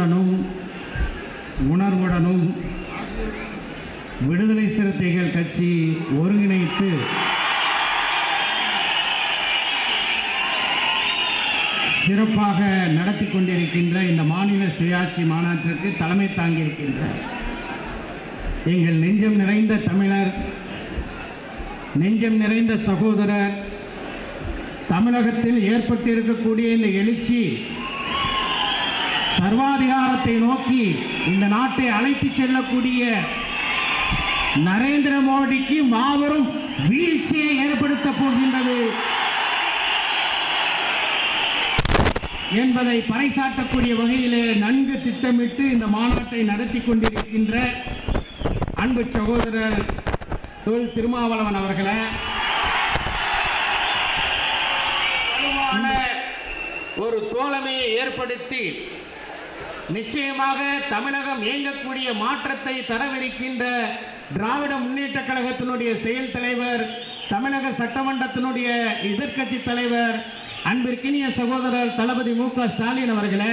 உணர்வுடனும் உணர்வுடனும் விடுதலை சிறுத்தைகள் கட்சி ஒருங்கிணைத்து சிறப்பாக நடத்தி கொண்டிருக்கின்ற இந்த மாநில சுயாட்சி மாநாட்டிற்கு தலைமை தாங்கியிருக்கின்ற எங்கள் நெஞ்சம் நிறைந்த தமிழர் நெஞ்சம் நிறைந்த சகோதரர் தமிழகத்தில் ஏற்பட்டிருக்கக்கூடிய இந்த எழுச்சி சர்வாதிகாரத்தை நோக்கி இந்த நாட்டை அழைத்துச் செல்லக்கூடிய நரேந்திர மோடிக்கு மாபெரும் வீழ்ச்சியை ஏற்படுத்த போகின்றது என்பதை பறைசாட்டக்கூடிய வகையிலே நன்கு திட்டமிட்டு இந்த மாநாட்டை நடத்தி கொண்டிருக்கின்ற அன்பு சகோதரர் தொல் திருமாவளவன் அவர்களே வலுவான ஒரு தோழமையை ஏற்படுத்தி நிச்சயமாக தமிழகம் இயங்கக்கூடிய மாற்றத்தை தரவிருக்கின்ற திராவிட முன்னேற்ற கழகத்தினுடைய செயல் தலைவர் தமிழக சட்டமன்றத்தினுடைய எதிர்க்கட்சி தலைவர் அன்பிற்கினிய சகோதரர் தளபதி மு க ஸ்டாலின் அவர்களே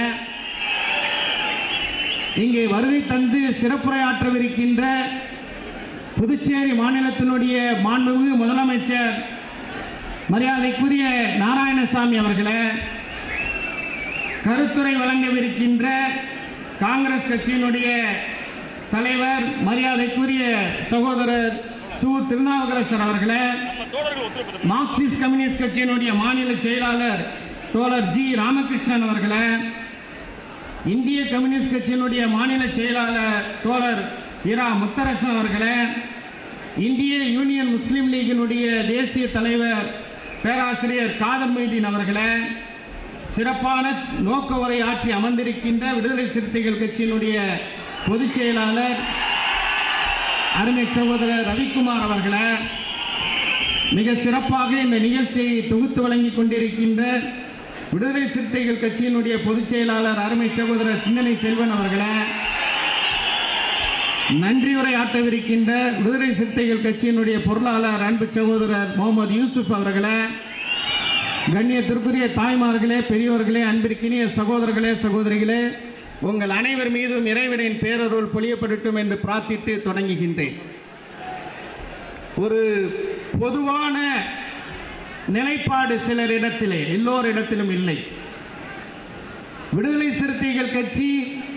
இங்கே வருகை தந்து சிறப்புரையாற்றவிருக்கின்ற புதுச்சேரி மாநிலத்தினுடைய மாண்புமிகு முதலமைச்சர் மரியாதைக்குரிய நாராயணசாமி அவர்களே கருத்துரை வழங்கவிருக்கின்ற காங்கிரஸ் கட்சியினுடைய தலைவர் மரியாதைக்குரிய சகோதரர் சு திருநாவுக்கரசர் அவர்களே மார்க்சிஸ்ட் கம்யூனிஸ்ட் கட்சியினுடைய மாநில செயலாளர் தோழர் ஜி ராமகிருஷ்ணன் அவர்களே இந்திய கம்யூனிஸ்ட் கட்சியினுடைய மாநில செயலாளர் தோழர் இரா முத்தரசன் அவர்களே இந்திய யூனியன் முஸ்லீம் லீகினுடைய தேசிய தலைவர் பேராசிரியர் காதர் மொய்தீன் அவர்களே சிறப்பான நோக்க உரை ஆற்றி அமர்ந்திருக்கின்ற விடுதலை சிறுத்தைகள் கட்சியினுடைய பொதுச் செயலாளர் அருமை சகோதரர் ரவிக்குமார் அவர்களே மிக சிறப்பாக இந்த நிகழ்ச்சியை தொகுத்து வழங்கிக் கொண்டிருக்கின்ற விடுதலை சிறுத்தைகள் கட்சியினுடைய பொதுச் செயலாளர் அருமை சகோதரர் சிந்தனை செல்வன் அவர்களே நன்றியுரை ஆற்றவிருக்கின்ற விடுதலை சிறுத்தைகள் கட்சியினுடைய பொருளாளர் அன்பு சகோதரர் முகமது யூசுப் அவர்களே கண்ணியத்திற்குரிய தாய்மார்களே பெரியோர்களே அன்பிற்கினிய சகோதரர்களே சகோதரிகளே உங்கள் அனைவர் மீதும் இறைவனின் பேரருள் பொழியப்படட்டும் என்று பிரார்த்தித்து தொடங்குகின்றேன் ஒரு பொதுவான நிலைப்பாடு சிலரிடத்திலே எல்லோரிடத்திலும் இல்லை விடுதலை சிறுத்தைகள் கட்சி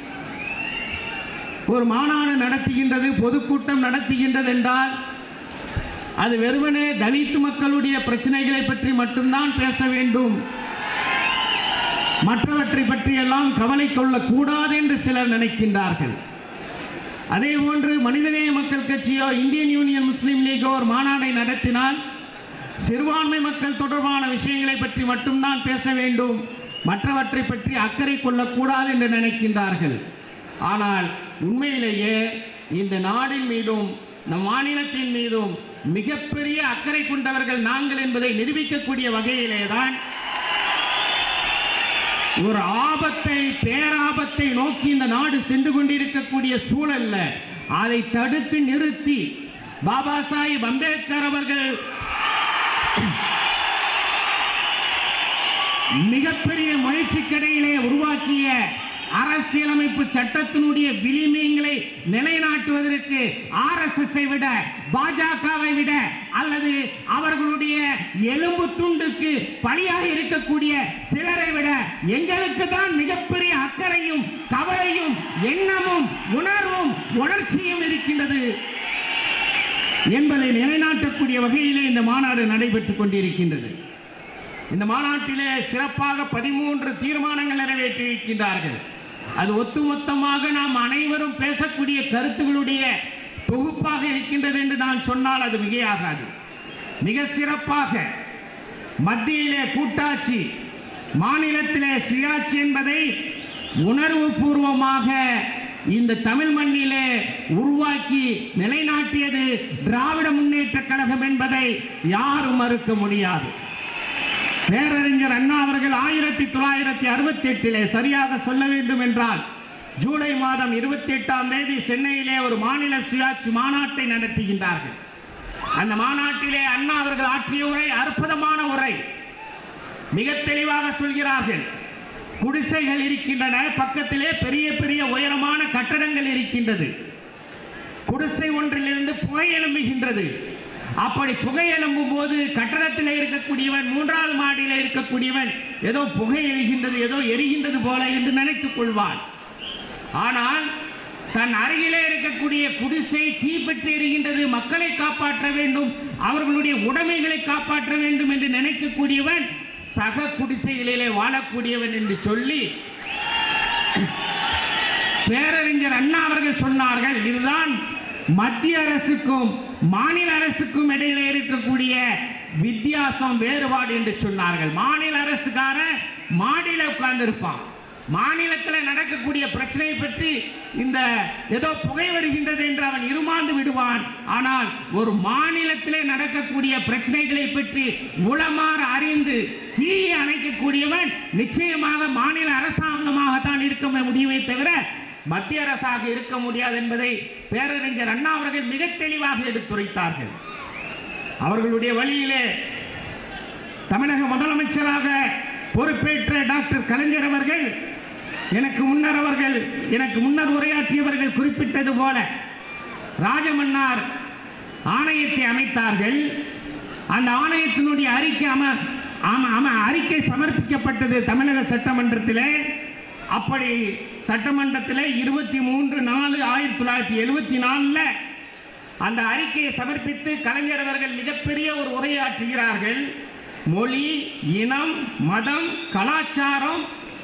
ஒரு மாநாடு நடத்துகின்றது பொதுக்கூட்டம் நடத்துகின்றது என்றால் அது வெறுமனே தலித் மக்களுடைய பிரச்சனைகளை பற்றி மட்டும்தான் பேச வேண்டும் மற்றவற்றை பற்றி எல்லாம் கவலை கொள்ளக்கூடாது என்று சிலர் நினைக்கின்றார்கள் அதே போன்று மனிதநேய மக்கள் கட்சியோ இந்தியன் யூனியன் முஸ்லீம் லீகோ ஒரு மாநாடை நடத்தினால் சிறுபான்மை மக்கள் தொடர்பான விஷயங்களை பற்றி மட்டும்தான் பேச வேண்டும் மற்றவற்றை பற்றி அக்கறை கொள்ளக்கூடாது என்று நினைக்கின்றார்கள் ஆனால் உண்மையிலேயே இந்த நாடின் மீதும் நம் மாநிலத்தின் மீதும் மிகப்பெரிய அக்கறை கொண்டவர்கள் நாங்கள் என்பதை நிரூபிக்கக்கூடிய வகையிலே தான் ஒரு ஆபத்தை பேராபத்தை நோக்கி இந்த நாடு சென்று கொண்டிருக்கக்கூடிய சூழல்ல அதை தடுத்து நிறுத்தி பாபா சாஹிப் அம்பேத்கர் அவர்கள் மிகப்பெரிய முயற்சிக்கிடையிலே உருவாக்கிய அரசியலமைப்பு சட்டத்தினுடைய விளிமியங்களை நிலைநாட்டுவதற்கு ஆர்எஸ்எஸ்ஐ விட பாஜகவை விட அல்லது அவர்களுடைய எலும்பு துண்டுக்கு பலியாக இருக்கக்கூடிய சிலரை விட எங்களுக்கு தான் மிகப்பெரிய அக்கறையும் கவலையும் எண்ணமும் உணர்வும் உணர்ச்சியும் இருக்கின்றது என்பதை நிலைநாட்டக்கூடிய வகையிலே இந்த மாநாடு நடைபெற்றுக் கொண்டிருக்கின்றது இந்த மாநாட்டிலே சிறப்பாக பதிமூன்று தீர்மானங்கள் நிறைவேற்றியிருக்கின்றார்கள் அது ஒட்டுமொத்தமாக நாம் அனைவரும் பேசக்கூடிய கருத்துகளுடைய தொகுப்பாக இருக்கின்றது என்று நான் சொன்னால் அது மிகையாகாது மிக சிறப்பாக மத்தியிலே கூட்டாட்சி மாநிலத்திலே சுயாட்சி என்பதை உணர்வு பூர்வமாக இந்த தமிழ் மண்ணிலே உருவாக்கி நிலைநாட்டியது திராவிட முன்னேற்ற கழகம் என்பதை யாரும் மறுக்க முடியாது பேரறிஞர் அண்ணா அவர்கள் ஆயிரத்தி தொள்ளாயிரத்தி அறுபத்தி எட்டிலே சரியாக சொல்ல வேண்டும் என்றால் ஜூலை மாதம் இருபத்தி எட்டாம் தேதி சென்னையிலே ஒரு மாநில சுயாட்சி மாநாட்டை நடத்துகின்றார்கள் அந்த மாநாட்டிலே அண்ணா அவர்கள் ஆற்றிய உரை அற்புதமான உரை மிக தெளிவாக சொல்கிறார்கள் குடிசைகள் இருக்கின்றன பக்கத்திலே பெரிய பெரிய உயரமான கட்டடங்கள் இருக்கின்றது குடிசை ஒன்றிலிருந்து புகை எழும்புகின்றது அப்படி புகை எழும்பும் போது கட்டடத்தில் இருக்கக்கூடியவன் மூன்றாவது மாடியில் இருக்கக்கூடியவன் ஏதோ புகை எழுகின்றது ஏதோ எரிகின்றது போல என்று நினைத்துக் கொள்வான் ஆனால் தன் அருகிலே இருக்கக்கூடிய குடிசை தீப்பற்றி எரிகின்றது மக்களை காப்பாற்ற வேண்டும் அவர்களுடைய உடைமைகளை காப்பாற்ற வேண்டும் என்று நினைக்கக்கூடியவன் சக குடிசைகளிலே வாழக்கூடியவன் என்று சொல்லி பேரறிஞர் அண்ணா அவர்கள் சொன்னார்கள் இதுதான் மத்திய அரசுக்கும் மாநில அரசுக்கும் இடையில இருக்கக்கூடிய வித்தியாசம் வேறுபாடு என்று சொன்னார்கள் மாநில அரசுக்காரன் மாடியில உட்கார்ந்து இருப்பான் மாநிலத்தில் நடக்கக்கூடிய பிரச்சனையை பற்றி இந்த ஏதோ புகை வருகின்றது என்று அவன் இருமாந்து விடுவான் ஆனால் ஒரு மாநிலத்திலே நடக்கக்கூடிய பிரச்சனைகளை பற்றி உளமாற அறிந்து தீயை அணைக்கக்கூடியவன் நிச்சயமாக மாநில அரசாங்கமாகத்தான் இருக்க முடியுமே தவிர மத்திய அரசாக இருக்க முடியாது என்பதை பேரறிஞர் அண்ணா அவர்கள் மிக தெளிவாக எடுத்துரைத்தார்கள் அவர்களுடைய வழியிலே தமிழக முதலமைச்சராக பொறுப்பேற்ற டாக்டர் கலைஞர் அவர்கள் எனக்கு முன்னர் அவர்கள் எனக்கு முன்னர் உரையாற்றியவர்கள் குறிப்பிட்டது போல ராஜமன்னார் ஆணையத்தை அமைத்தார்கள் அந்த ஆணையத்தினுடைய அறிக்கை அம ஆம- ஆம அறிக்கை சமர்ப்பிக்கப்பட்டது தமிழக சட்டமன்றத்திலே அப்படி சட்டமன்றத்திலே இருபத்தி மூன்று நாலு ஆயிரத்தி தொள்ளாயிரத்தி எழுபத்தி நாலில் அந்த அறிக்கையை சமர்ப்பித்து கலைஞர் அவர்கள் மிகப்பெரிய ஒரு உரையாற்றுகிறார்கள் மொழி இனம் மதம் கலாச்சாரம்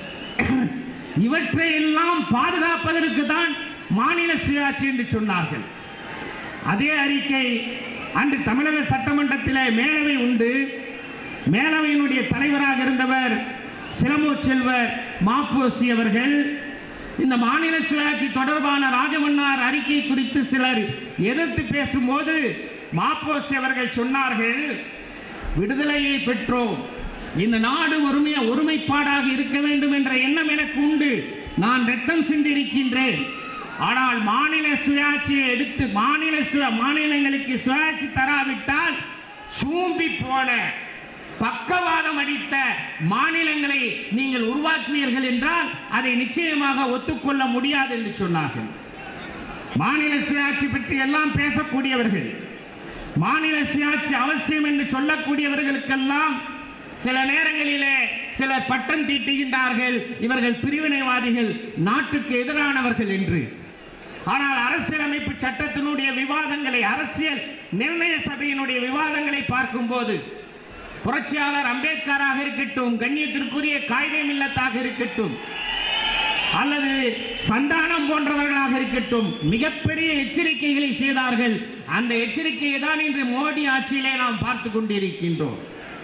இவற்றையெல்லாம் பாதுகாப்பதற்கு தான் மாநில சுயாட்சி என்று சொன்னார்கள் அதே அறிக்கை அன்று தமிழக சட்டமன்றத்தில் மேலவை உண்டு மேலவையினுடைய தலைவராக இருந்தவர் சிலம்பு செல்வர் மாப்போசி அவர்கள் இந்த மாநில சுயாட்சி தொடர்பான ராஜமன்னார் அறிக்கை குறித்து சிலர் எதிர்த்து பேசும்போது மாப்போசி அவர்கள் சொன்னார்கள் விடுதலையை பெற்றோம் இந்த நாடு ஒருமைய ஒருமைப்பாடாக இருக்க வேண்டும் என்ற எண்ணம் எனக்கு உண்டு நான் ரத்தம் சிந்திருக்கின்றேன் ஆனால் மாநில சுயாட்சியை எடுத்து மாநில சுய மாநிலங்களுக்கு சுயாட்சி தராவிட்டால் சூம்பி போன பக்கவாதம் அடித்த மாநிலங்களை நீங்கள் உருவாக்குவீர்கள் என்றால் அதை நிச்சயமாக ஒத்துக்கொள்ள முடியாது என்று சொன்னார்கள் மாநில சுயாட்சி பற்றி எல்லாம் பேசக்கூடியவர்கள் மாநில சுயாட்சி அவசியம் என்று சொல்லக்கூடியவர்களுக்கெல்லாம் சில நேரங்களிலே சிலர் பட்டம் தீட்டுகின்றார்கள் இவர்கள் பிரிவினைவாதிகள் நாட்டுக்கு எதிரானவர்கள் என்று ஆனால் அரசியலமைப்பு சட்டத்தினுடைய விவாதங்களை அரசியல் நிர்ணய சபையினுடைய விவாதங்களை பார்க்கும்போது புரட்சியாளர் அம்பேத்கராக இருக்கட்டும் கண்ணியத்திற்குரிய காய்தே மில்லத்தாக இருக்கட்டும் அல்லது சந்தானம் போன்றவர்களாக இருக்கட்டும் மிகப்பெரிய எச்சரிக்கைகளை செய்தார்கள் அந்த எச்சரிக்கையை தான் இன்று மோடி ஆட்சியிலே நாம் பார்த்து கொண்டிருக்கின்றோம்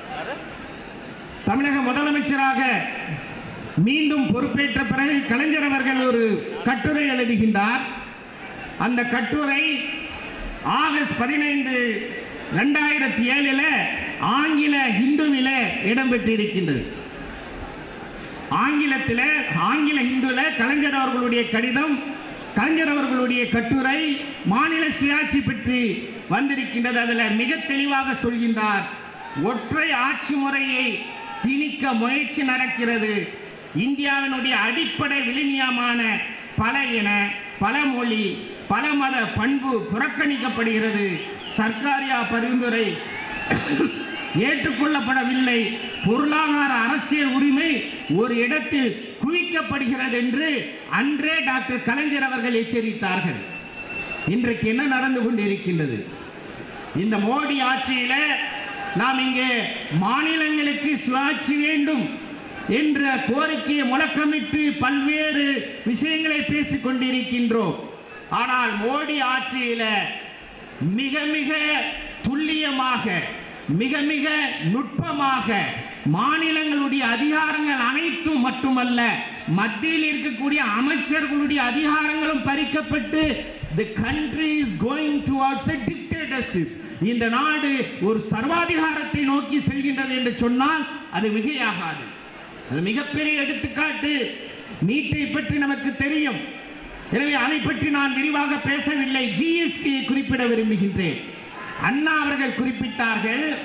தமிழக முதலமைச்சராக மீண்டும் பொறுப்பேற்ற பிறகு கலைஞர் அவர்கள் ஒரு கட்டுரை எழுதுகின்றார் அந்த கட்டுரை ஆகஸ்ட் பதினைந்து ரெண்டாயிரத்தி ஏழில் ஆங்கில ஹிந்துவில இடம்பெற்றிருக்கின்றது ஆங்கிலத்தில் ஆங்கில இந்துல கலைஞர் அவர்களுடைய கடிதம் கலைஞர் அவர்களுடைய கட்டுரை மாநில சுயாட்சி பற்றி வந்திருக்கின்றது அதில் மிக தெளிவாக சொல்கின்றார் ஒற்றை ஆட்சி முறையை திணிக்க முயற்சி நடக்கிறது இந்தியாவினுடைய அடிப்படை விழுமியமான பல இன பல மொழி பல மத பண்பு புறக்கணிக்கப்படுகிறது சர்க்காரியா பரிந்துரை ஏற்றுக்கொள்ளப்படவில்லை பொருளாதார அரசியல் உரிமை ஒரு இடத்தில் குவிக்கப்படுகிறது என்று அன்றே டாக்டர் கலைஞர் அவர்கள் எச்சரித்தார்கள் இன்றைக்கு என்ன நடந்து கொண்டிருக்கின்றது இந்த மோடி ஆட்சியில நாம் இங்கே மாநிலங்களுக்கு சுயாட்சி வேண்டும் என்ற கோரிக்கையை முழக்கமிட்டு பல்வேறு விஷயங்களை பேசிக் கொண்டிருக்கின்றோம் ஆனால் மோடி ஆட்சியில மிக மிக துல்லியமாக மிக மிக நுட்பமாக மாநிலங்களுடைய அதிகாரங்கள் அனைத்தும் மட்டுமல்ல மத்தியில் இருக்கக்கூடிய அமைச்சர்களுடைய அதிகாரங்களும் பறிக்கப்பட்டு the country is going towards a dictatorship இந்த நாடு ஒரு சர்வாதிகாரத்தை நோக்கி செல்கின்றது என்று சொன்னால் அது மிகையாகாது அது மிகப்பெரிய எடுத்துக்காட்டு நீட்டை பற்றி நமக்கு தெரியும் எனவே அதை பற்றி நான் விரிவாக பேசவில்லை ஜிஎஸ்டியை குறிப்பிட விரும்புகின்றேன் அண்ணா அவர்கள் குறிப்பிட்டார்கள்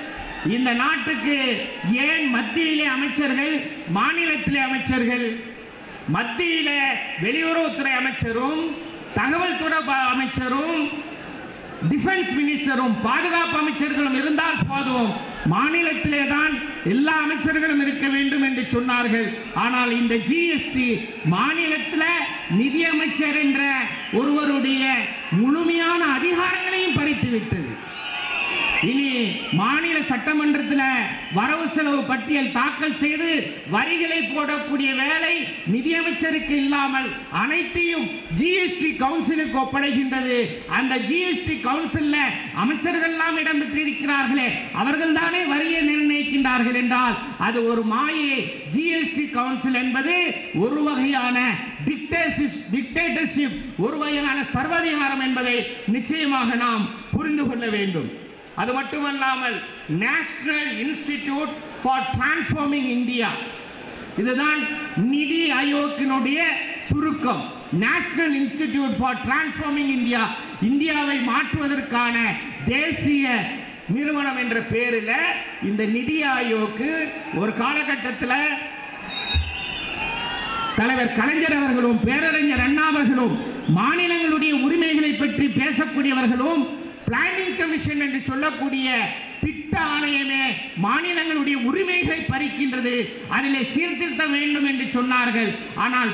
இந்த நாட்டுக்கு ஏன் மத்தியிலே அமைச்சர்கள் மாநிலத்திலே அமைச்சர்கள் மத்தியிலே வெளியுறவுத்துறை அமைச்சரும் தகவல் தொடர்பு அமைச்சரும் டிஃபென்ஸ் மினிஸ்டரும் பாதுகாப்பு அமைச்சர்களும் இருந்தால் போதும் மாநிலத்திலே தான் எல்லா அமைச்சர்களும் இருக்க வேண்டும் என்று சொன்னார்கள் ஆனால் இந்த ஜிஎஸ்டி மாநிலத்தில் நிதியமைச்சர் என்ற ஒருவருடைய முழுமையான அதிகாரங்களையும் பறித்து விட்டது இனி மாநில சட்டமன்றத்தில் வரவு செலவு பட்டியல் தாக்கல் செய்து வரிகளை போடக்கூடிய வேலை நிதியமைச்சருக்கு இல்லாமல் அனைத்தையும் ஜிஎஸ்டி கவுன்சிலுக்கு ஒப்படைக்கின்றது அந்த ஜிஎஸ்டி கவுன்சில்ல அமைச்சர்கள் எல்லாம் இடம்பெற்றிருக்கிறார்களே அவர்கள் தானே வரியை நிர்ணயிக்கின்றார்கள் என்றால் அது ஒரு மாயை ஜிஎஸ்டி கவுன்சில் என்பது ஒரு வகையான டிக்டேட்டர்ஷிப் ஒரு வகையான சர்வாதிகாரம் என்பதை நிச்சயமாக நாம் புரிந்து கொள்ள வேண்டும் அது மட்டுமல்லாமல் national institute for transforming India இதுதான் நிதி ஆயோக்கினுடைய சுருக்கம் national institute for transforming India இந்தியாவை மாற்றுவதற்கான தேசிய நிறுவனம் என்ற பேரில் இந்த நிதி ஆயோக்கு ஒரு காலகட்டத்தில் தலைவர் கலைஞர் அவர்களும் பேரறிஞர் அண்ணா அவர்களும் மாநிலங்களுடைய உரிமைகளை பற்றி பேசக்கூடியவர்களும் பிளானிங் கமிஷன் என்று சொல்லக்கூடிய திட்ட ஆணையமே மாநிலங்களுடைய உரிமைகளை பறிக்கின்றது அதிலே சீர்திருத்தம் வேண்டும் என்று சொன்னார்கள் ஆனால்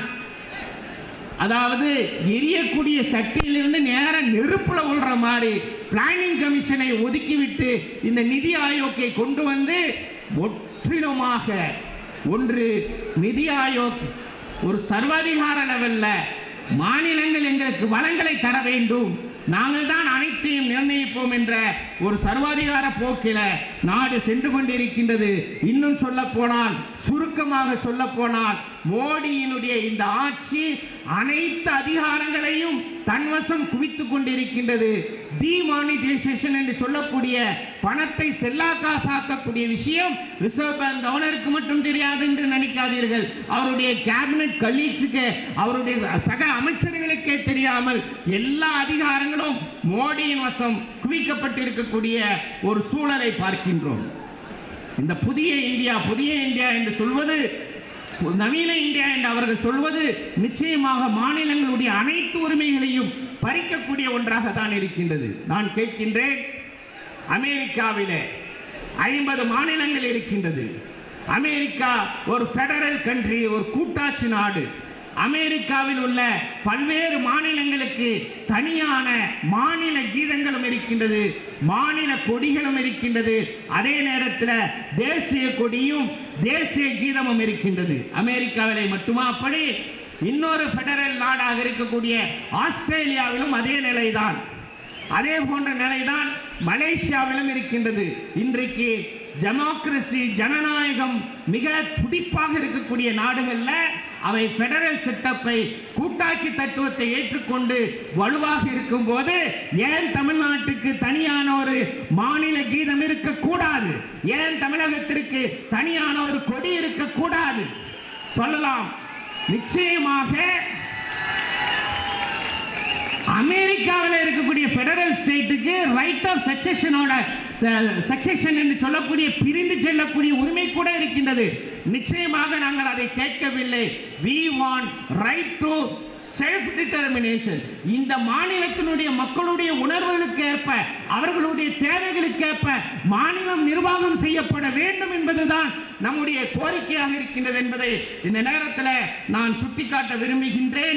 அதாவது எரியக்கூடிய சட்டியிலிருந்து நேர நெருப்புல உள்ற மாதிரி பிளானிங் கமிஷனை ஒதுக்கிவிட்டு இந்த நிதி ஆயோக்கை கொண்டு வந்து முற்றிலுமாக ஒன்று நிதி ஆயோக் ஒரு சர்வாதிகார லெவல்ல மாநிலங்கள் எங்களுக்கு வளங்களை தர வேண்டும் நாங்கள் தான் அனைத்தையும் நிர்ணயிப்போம் என்ற ஒரு சர்வாதிகார போக்கில நாடு சென்று கொண்டிருக்கின்றது இன்னும் சொல்ல போனால் சுருக்கமாக சொல்ல போனால் மோடியினுடைய இந்த ஆட்சி அனைத்து அதிகாரங்களையும் தன்வசம் குவித்துக் கொண்டிருக்கின்றது டிமானிட்டைசேஷன் என்று சொல்லக்கூடிய பணத்தை செல்லா காசாக்கக்கூடிய விஷயம் ரிசர்வ் பேங்க் கவர்னருக்கு மட்டும் தெரியாது என்று நினைக்காதீர்கள் அவருடைய கேபினட் கலீக்ஸுக்கு அவருடைய சக அமைச்சர்களுக்கே தெரியாமல் எல்லா அதிகாரங்களும் மோடியின் வசம் குவிக்கப்பட்டிருக்கக்கூடிய ஒரு சூழலை பார்க்கின்றோம் இந்த புதிய இந்தியா புதிய இந்தியா என்று சொல்வது நவீன இந்தியா என்று அவர்கள் சொல்வது நிச்சயமாக மாநிலங்களுடைய அனைத்து உரிமைகளையும் பறிக்கக்கூடிய ஒன்றாக தான் இருக்கின்றது நான் கேட்கின்றேன் அமெரிக்காவிலே ஐம்பது மாநிலங்கள் இருக்கின்றது அமெரிக்கா ஒரு ஃபெடரல் கண்ட்ரி ஒரு கூட்டாட்சி நாடு அமெரிக்காவில் உள்ள பல்வேறு மாநிலங்களுக்கு தனியான மாநில கீதங்களும் இருக்கின்றது மாநில கொடிகளும் இருக்கின்றது அதே நேரத்தில் தேசிய கொடியும் தேசிய கீதமும் இருக்கின்றது அமெரிக்காவிலே மட்டுமா அப்படி இன்னொரு ஃபெடரல் நாடாக இருக்கக்கூடிய ஆஸ்திரேலியாவிலும் அதே நிலைதான் அதே போன்ற நிலைதான் மலேசியாவிலும் இருக்கின்றது இன்றைக்கு டெமோக்ரசி ஜனநாயகம் மிக துடிப்பாக இருக்கக்கூடிய நாடுகள்ல அவை பெடரல் செட்டப்பை கூட்டாட்சி தத்துவத்தை ஏற்றுக்கொண்டு வலுவாக இருக்கும் போது ஏன் தமிழ்நாட்டுக்கு தனியான ஒரு மாநில கீதம் இருக்கக்கூடாது ஏன் தமிழகத்திற்கு தனியான ஒரு கொடி இருக்கக்கூடாது சொல்லலாம் நிச்சயமாக அமெரிக்காவில் இருக்கக்கூடிய ஃபெடரல் ஸ்டேட்டுக்கு ரைட் ஆஃப் சக்சஷனோட சக்சஷன் என்று சொல்லக்கூடிய பிரிந்து செல்லக்கூடிய உரிமை கூட இருக்கின்றது நிச்சயமாக நாங்கள் அதை கேட்கவில்லை we want right to self determination இந்த மாநிலத்தினுடைய மக்களுடைய உணர்வுகளுக்கு ஏற்ப அவர்களுடைய தேவைகளுக்கு ஏற்ப மாநிலம் நிர்வாகம் செய்யப்பட வேண்டும் என்பதுதான் நம்முடைய கோரிக்கையாக இருக்கின்றது என்பதை இந்த நேரத்தில் நான் சுட்டிக்காட்ட விரும்புகின்றேன்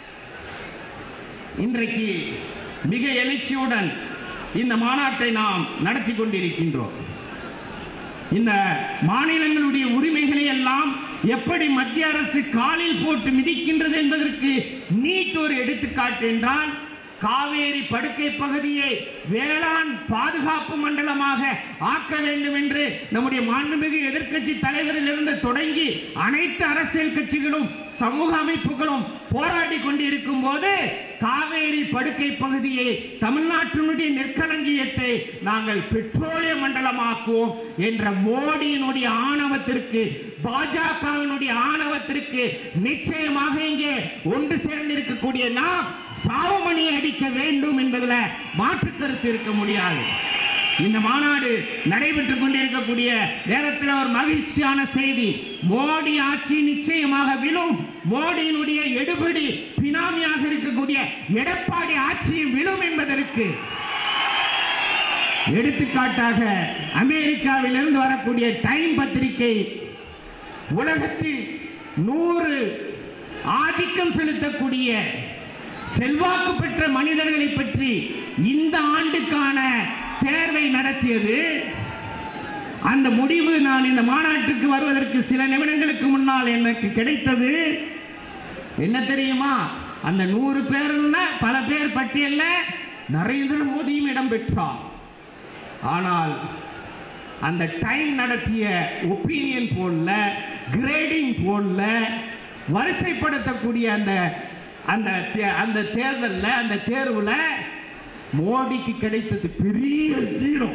இன்றைக்கு மிக எழுச்சியுடன் இந்த மாநாட்டை நாம் நடத்தி கொண்டிருக்கின்றோம் இந்த மாநிலங்களுடைய உரிமைகளை எல்லாம் எப்படி மத்திய அரசு காலில் போட்டு மிதிக்கின்றது என்பதற்கு நீட் ஒரு எடுத்துக்காட்டு என்றால் காவேரி படுக்கை பகுதியை வேளாண் பாதுகாப்பு மண்டலமாக ஆக்க வேண்டும் என்று நம்முடைய மாண்புமிகு எதிர்க்கட்சி தலைவரிலிருந்து தொடங்கி அனைத்து அரசியல் கட்சிகளும் சமூக அமைப்புகளும் போராடி கொண்டிருக்கும் போது காவேரி படுக்கை பகுதியை தமிழ்நாட்டினுடைய நெற்களஞ்சியத்தை நாங்கள் பெட்ரோலிய மண்டலமாக்குவோம் என்ற மோடியினுடைய ஆணவத்திற்கு பாஜகவினுடைய ஆணவத்திற்கு நிச்சயமாக இங்கே ஒன்று சேர்ந்திருக்கக்கூடிய நாம் சாவுமணி அடிக்க வேண்டும் என்பதில் மாற்று கருத்து இருக்க முடியாது இந்த மாநாடு நடைபெற்றுக் கொண்டிருக்கக்கூடிய நேரத்தில் ஒரு மகிழ்ச்சியான செய்தி மோடி ஆட்சி நிச்சயமாக விழும் மோடியினுடைய எடுபடி பினாமியாக இருக்கக்கூடிய எடப்பாடி ஆட்சியும் விழும் என்பதற்கு எடுத்துக்காட்டாக அமெரிக்காவிலிருந்து வரக்கூடிய டைம் பத்திரிகை உலகத்தில் நூறு ஆதிக்கம் செலுத்தக்கூடிய செல்வாக்கு பெற்ற மனிதர்களை பற்றி இந்த ஆண்டுக்கான தேர்வை நடத்தியது அந்த முடிவு நான் இந்த மாநாட்டுக்கு வருவதற்கு சில நிமிடங்களுக்கு முன்னால் எனக்கு கிடைத்தது என்ன தெரியுமா அந்த நூறு பேர்ல பல பேர் பட்டியல்ல நரேந்திர மோடியும் இடம் பெற்றார் ஆனால் அந்த டைம் நடத்திய ஒப்பீனியன் போல்ல கிரேடிங் போல்ல வரிசைப்படுத்தக்கூடிய அந்த அந்த தே- அந்த தேர்தல்ல அந்த தேர்வுல மோடிக்கு கிடைத்தது பெரிய ஜீரோ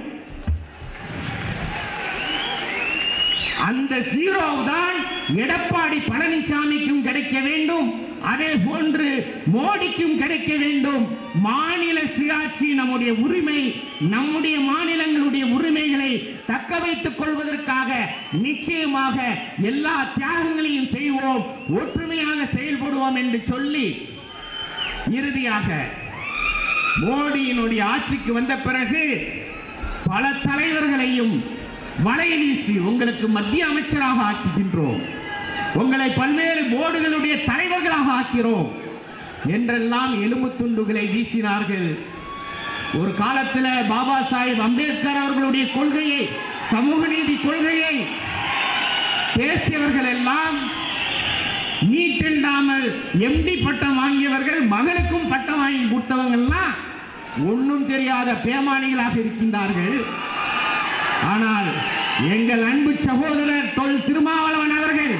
அந்த ஜீரோ தான் எடப்பாடி பழனிசாமிக்கும் கிடைக்க வேண்டும் அதே போன்று மோடிக்கும் கிடைக்க வேண்டும் மாநில சுயாட்சி நம்முடைய உரிமை நம்முடைய மாநிலங்களுடைய உரிமைகளை தக்க வைத்துக் கொள்வதற்காக நிச்சயமாக எல்லா தியாகங்களையும் செய்வோம் ஒற்றுமையாக செயல்படுவோம் என்று சொல்லி இறுதியாக மோடியினுடைய ஆட்சிக்கு வந்த பிறகு பல தலைவர்களையும் வலை வீசி உங்களுக்கு மத்திய அமைச்சராக ஆக்குகின்றோம் உங்களை பல்வேறு போர்டுகளுடைய தலைவர்களாக ஆக்கிறோம் என்றெல்லாம் எலும்பு துண்டுகளை வீசினார்கள் ஒரு காலத்தில் பாபா சாஹிப் அம்பேத்கர் அவர்களுடைய கொள்கையை சமூக நீதி கொள்கையை பேசியவர்கள் எல்லாம் நீட் இல்லாமல் எம்டி பட்டம் வாங்கியவர்கள் மகனுக்கும் பட்டம் வாங்கி கொடுத்தவங்கெல்லாம் ஒன்றும் தெரியாத பேமானிகளாக இருக்கின்றார்கள் ஆனால் எங்கள் அன்பு சகோதரர் தொல் திருமாவளவன் அவர்கள்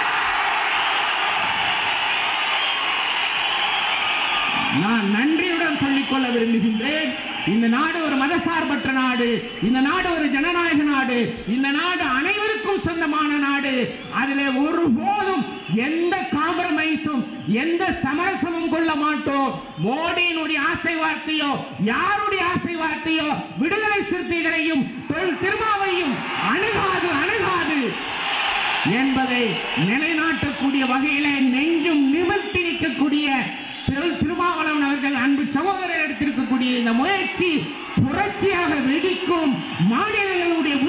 நான் நன்றியுடன் சொல்லிக்கொள்ள விரும்புகின்றேன் இந்த நாடு ஒரு மதசார்பற்ற நாடு இந்த நாடு ஒரு ஜனநாயக நாடு இந்த நாடு அனைவருக்கும் சொந்தமான நாடு அதிலே ஒருபோதும் எந்த காம்ப்ரமைஸும் எந்த சமரசமும் கொள்ள மாட்டோம் மோடியினுடைய ஆசை வார்த்தையோ யாருடைய ஆசை வார்த்தையோ விடுதலை சிறுத்தைகளையும் தொல் திருமாவையும் அணுகாது அணுகாது என்பதை நிலைநாட்டக்கூடிய வகையிலே நெஞ்சும் நிமிர்த்தி நிற்கக்கூடிய திரு திருமாவளவன் அவர்கள் அன்பு சகோதரர் எடுத்திருக்கக்கூடிய இந்த முயற்சி புரட்சியாக வெடிக்கும் மாநிலங்களுடைய